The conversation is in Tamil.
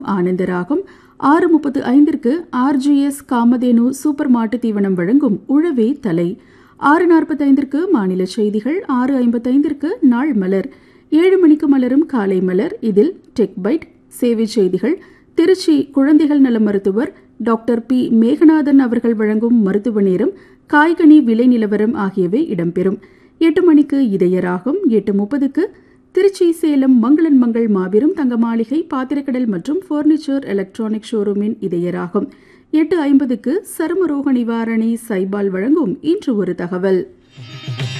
ஆனந்தராகும் ஆறு முப்பத்து ஐந்திற்கு ஆர்ஜிஎஸ் காமதேனு சூப்பர் மாட்டு தீவனம் வழங்கும் உழவே தலை ஆறு நாற்பத்தைந்திற்கு மாநில செய்திகள் ஆறு ஐம்பத்தைந்திற்கு நாள் மலர் ஏழு மணிக்கு மலரும் காலை மலர் இதில் டெக் பைட் சேவை செய்திகள் திருச்சி குழந்தைகள் நல மருத்துவர் டாக்டர் பி மேகநாதன் அவர்கள் வழங்கும் மருத்துவ நேரம் காய்கனி விலை நிலவரம் ஆகியவை இடம்பெறும் எட்டு மணிக்கு இதயராகும் எட்டு முப்பதுக்கு திருச்சி சேலம் மங்களன் மங்கள் மாபெரும் தங்க மாளிகை பாத்திரக்கடல் மற்றும் ஃபர்னிச்சர் எலக்ட்ரானிக் ஷோரூமின் இதயராகும் எட்டு ஐம்பதுக்கு சருமரோக நிவாரணி சைபால் வழங்கும் இன்று ஒரு தகவல்